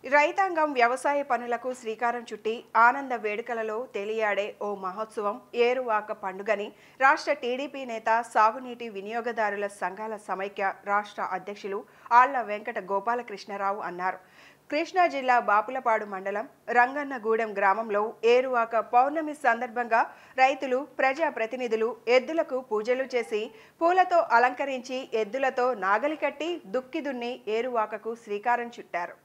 రైతాంగం వ్యవసాయ పనులకు శ్రీకారం చుట్టి ఆనంద వేడుకలలో తేలియాడే ఓ మహోత్సవం ఏరువాక పండుగని రాష్ట్ర టీడీపీ నేత సాగునీటి వినియోగదారుల సంఘాల సమైక్య రాష్ట్ర అధ్యక్షులు ఆళ్ల వెంకట గోపాలకృష్ణరావు అన్నారు కృష్ణా జిల్లా బాపులపాడు మండలం రంగన్నగూడెం గ్రామంలో ఏరువాక పౌర్ణమి సందర్భంగా రైతులు ప్రజా ప్రతినిధులు ఎద్దులకు పూజలు చేసి పూలతో అలంకరించి ఎద్దులతో నాగలి కట్టి దుక్కి దున్ని ఏరువాకకు శ్రీకారం చుట్టారు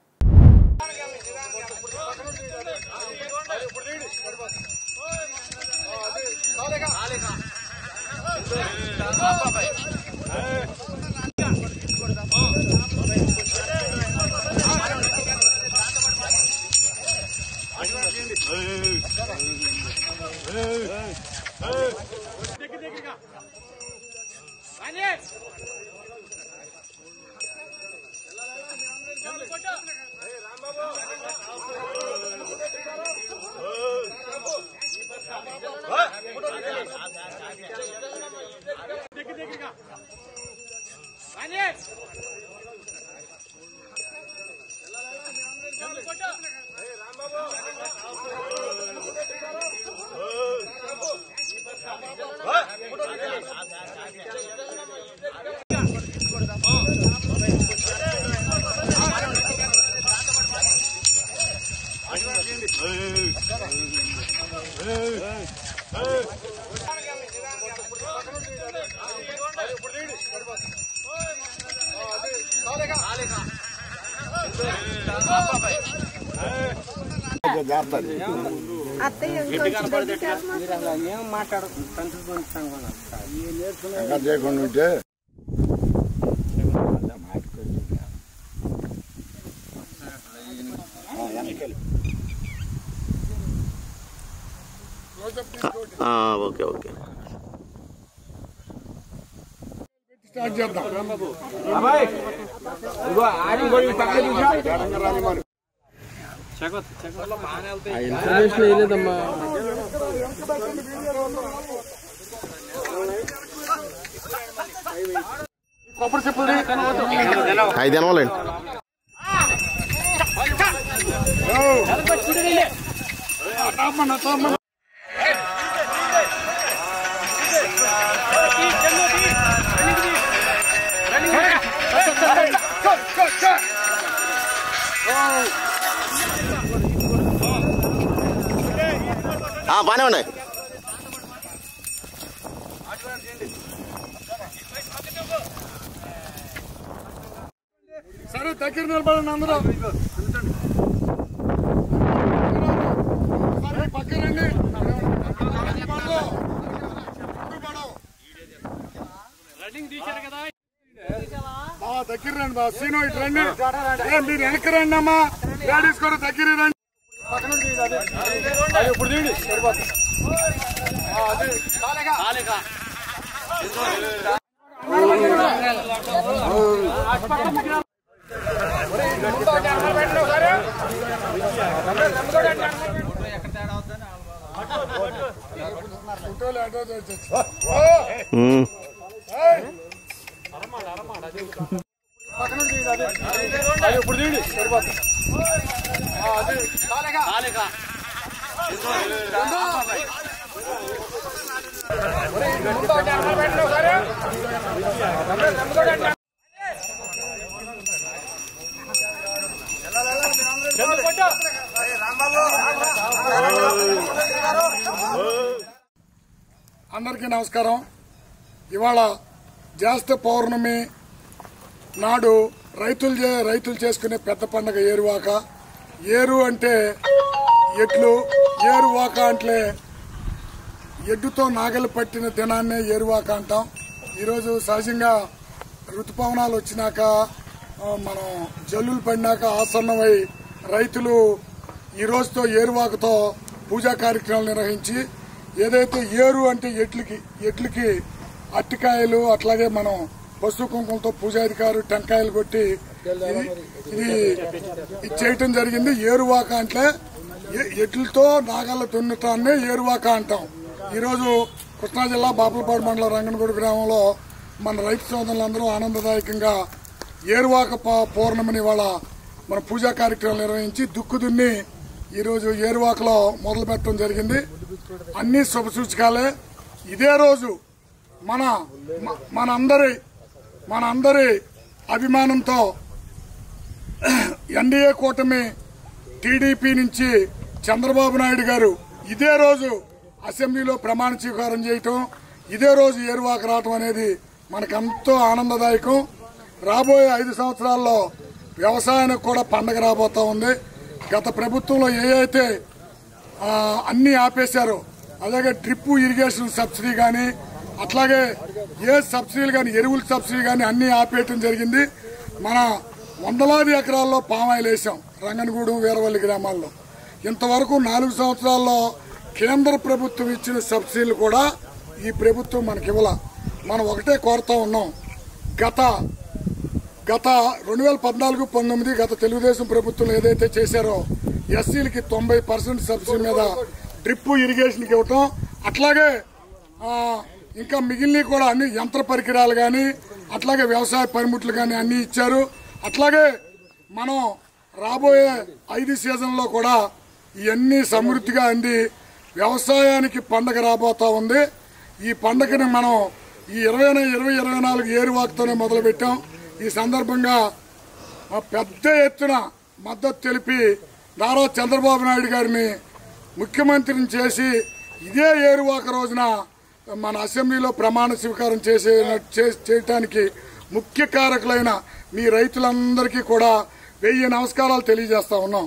ఏం మాట్లాడు సంతృప్తి ఇంకా చేయకుండా ఉంటే ఓకే ఓకే స్టార్ట్ చేద్దాం ఇన్ఫర్మేషన్ వేయలేదమ్మా కొబ్బరి చెప్పులు ఐదు ఎనవాలండి బాగానే ఉన్నాయి సరే దగ్గర నిలబడండి అందరూ సరే పక్కనండి బా దగ్గర రండి బా సీనో ఇటు రండి ఏ, మీరు వెనక్కి రండి అమ్మా లేడీస్ కూడా దగ్గర రండి అది ఇప్పుడు తీయండి సరిపోతుంది ఆ, అది ఫోటోలు అడ్రస్ వచ్చేసి ఓ! ఉమ్. ఏయ్! పక్కన తీయండి అది. అది ఇప్పుడు తీయండి సరిపోతుంది ఆ, అది అందరికీ నమస్కారం ఇవాళ జ్యేష్ఠ పౌర్ణమి నాడు రైతులు చే రైతులు చేసుకునే పెద్ద పండగ ఏరువాక ఏరు అంటే ఎట్లు ఏరువాక అంటే ఎడ్డుతో నాగలి పట్టిన దినాన్నే ఏరువాక అంటాం ఈరోజు సహజంగా ఋతుపవనాలు వచ్చినాక ఆ, మనం జల్లులు పడినాక ఆసన్నమై రైతులు ఈ రోజుతో ఏరువాకతో పూజా కార్యక్రమాలు నిర్వహించి ఏదైతే ఏరు అంటే ఎడ్లకి ఎడ్లకి అట్టికాయలు అట్లాగే మనం పసుపు కుంకుమతో పూజాధికారు టెంకాయలు కొట్టి ఇది ఇది ఇది చేయటం జరిగింది ఏరువాక అంటే ఎ- ఎడ్లతో నాగళ్ళ దున్నటాన్నే ఏరువాక అంటాం ఈరోజు కృష్ణా జిల్లా బాపులపాడు మండలం రంగనగూడ గ్రామంలో మన రైతు సోదరులందరూ ఆనందదాయకంగా ఏరువాక ప- పౌర్ణమిని ఇవాళ మన పూజా కార్యక్రమాలు నిర్వహించి దుక్కు దున్ని ఈరోజు ఏరువాకలో మొదలు పెట్టడం జరిగింది అన్ని శుభ సూచకాలే ఇదే రోజు మన మ- మనందరి మనందరి అభిమానంతో ఎన్డీఏ కూటమి టీడీపీ నుంచి చంద్రబాబు నాయుడు గారు ఇదే రోజు అసెంబ్లీలో ప్రమాణ స్వీకారం చేయటం ఇదే రోజు ఏరువాక రావటం అనేది మనకెంతో ఆనందదాయకం రాబోయే ఐదు సంవత్సరాల్లో వ్యవసాయానికి కూడా పండగ రాబోతా ఉంది గత ప్రభుత్వంలో ఏ అయితే ఆ, అన్ని ఆపేశారు అలాగే డ్రిప్ ఇరిగేషన్ సబ్సిడీ కానీ అట్లాగే ఏ సబ్సిడీలు కానీ ఎరువుల సబ్సిడీ కానీ అన్ని ఆపేయటం జరిగింది మన వందలాది ఎకరాల్లో పామాయిల్ వేసాం రంగనగూడెం వీరవల్లి గ్రామాల్లో ఇంతవరకు నాలుగు సంవత్సరాల్లో కేంద్ర ప్రభుత్వం ఇచ్చిన సబ్సిడీలు కూడా ఈ ప్రభుత్వం మనకి ఇవ్వాల మనం ఒకటే కోరుతా ఉన్నాం గత గత రెండు వేల పద్నాలుగు పంతొమ్మిది గత తెలుగుదేశం ప్రభుత్వం ఏదైతే చేశారో ఎస్సీలకి తొంభై పర్సెంట్ సబ్సిడీ మీద డ్రిప్ ఇరిగేషన్కి ఇవ్వటం అట్లాగే ఆ, ఇంకా మిగిలినవి కూడా అన్ని యంత్ర పరికరాలు కానీ అట్లాగే వ్యవసాయ పనిముట్లు కానీ అన్ని ఇచ్చారు అట్లాగే మనం రాబోయే ఐదు సీజన్లో కూడా ఇవన్నీ సమృద్ధిగా అంది వ్యవసాయానికి పండగ రాబోతా ఉంది ఈ పండగని మనం ఈ ఇరవై ఇరవై ఇరవై నాలుగు ఏరువాకుతోనే మొదలుపెట్టాం ఈ సందర్భంగా ఆ పెద్ద ఎత్తున మద్దతు తెలిపి నారా చంద్రబాబు నాయుడు గారిని ముఖ్యమంత్రిని చేసి ఇదే ఏరువాక రోజున మన అసెంబ్లీలో ప్రమాణ స్వీకారం చేసే చే- చేయటానికి ముఖ్య కారకులైన మీ రైతులందరికీ కూడా వెయ్యి నమస్కారాలు తెలియజేస్తా ఉన్నాం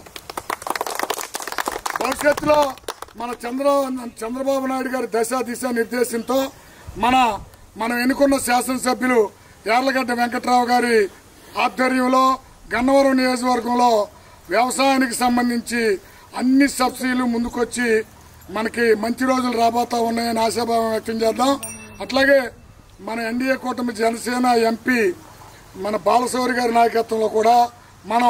భవిష్యత్తులో మన చంద్ర చంద్రబాబు నాయుడు గారి దశ దిశ నిర్దేశంతో మన మనం ఎన్నుకున్న శాసనసభ్యులు యార్లగడ్డ వెంకట్రావు గారి ఆధ్వర్యంలో గన్నవరం నియోజకవర్గంలో వ్యవసాయానికి సంబంధించి అన్ని సబ్సిడీలు ముందుకొచ్చి మనకి మంచి రోజులు రాబోతా ఉన్నాయని ఆశాభావం వ్యక్తం చేద్దాం అట్లాగే మన ఎన్డీఏ కూటమి జనసేన ఎంపీ మన బాలశౌరి గారి నాయకత్వంలో కూడా మనం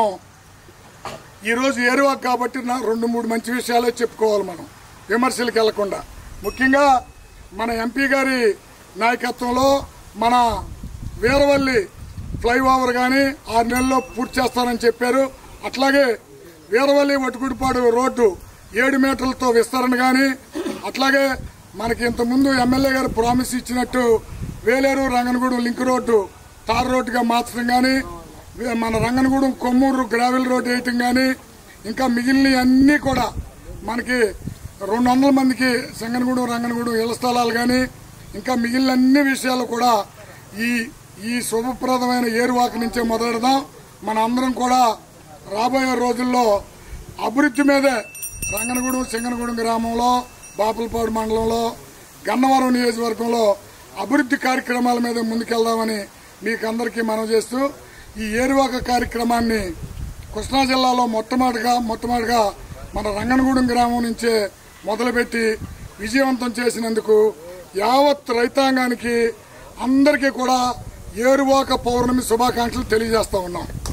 ఈ రోజు ఏరువాక్ కాబట్టి నా రెండు మూడు మంచి విషయాలే చెప్పుకోవాలి మనం విమర్శలకు వెళ్లకుండా ముఖ్యంగా మన ఎంపీ గారి నాయకత్వంలో మన వీరవల్లి ఫ్లైఓవర్ కానీ ఆరు నెలల్లో పూర్తి చేస్తానని చెప్పారు అట్లాగే వీరవల్లి వటుకుడిపాడు రోడ్డు ఏడు మీటర్లతో విస్తరణ కానీ అట్లాగే మనకి ఇంతకుముందు ఎమ్మెల్యే గారు ప్రామిస్ ఇచ్చినట్టు Veleru Ranganagudem link road tar రోడ్డుగా మార్చడం కానీ మన రంగనగూడెం కొమ్మూరు గ్రావెల్ రోడ్ వేయటం కానీ ఇంకా మిగిలిన అన్నీ కూడా మనకి రెండు వందల మందికి సంగనగూడెం రంగనగూడెం ఇళ్ల స్థలాలు కానీ ఇంకా మిగిలిన అన్ని విషయాలు కూడా ఈ ఈ శుభప్రదమైన ఏరువాక నుంచే మొదలెడదాం మన అందరం కూడా రాబోయే రోజుల్లో అభివృద్ధి మీదే రంగనగూడెం సింగనగూడెం గ్రామంలో బాపులపాడు మండలంలో గన్నవరం నియోజకవర్గంలో అభివృద్ధి కార్యక్రమాల మీద ముందుకెళ్దామని మీకు అందరికీ మనవి చేస్తూ ఈ ఏరువాక కార్యక్రమాన్ని కృష్ణా జిల్లాలో మొట్టమొదటిగా మొట్టమొదటిగా మన రంగనగూడెం గ్రామం నుంచే మొదలుపెట్టి విజయవంతం చేసినందుకు యావత్ రైతాంగానికి అందరికీ కూడా ఏరువాక పౌర్ణమి శుభాకాంక్షలు తెలియజేస్తా ఉన్నాం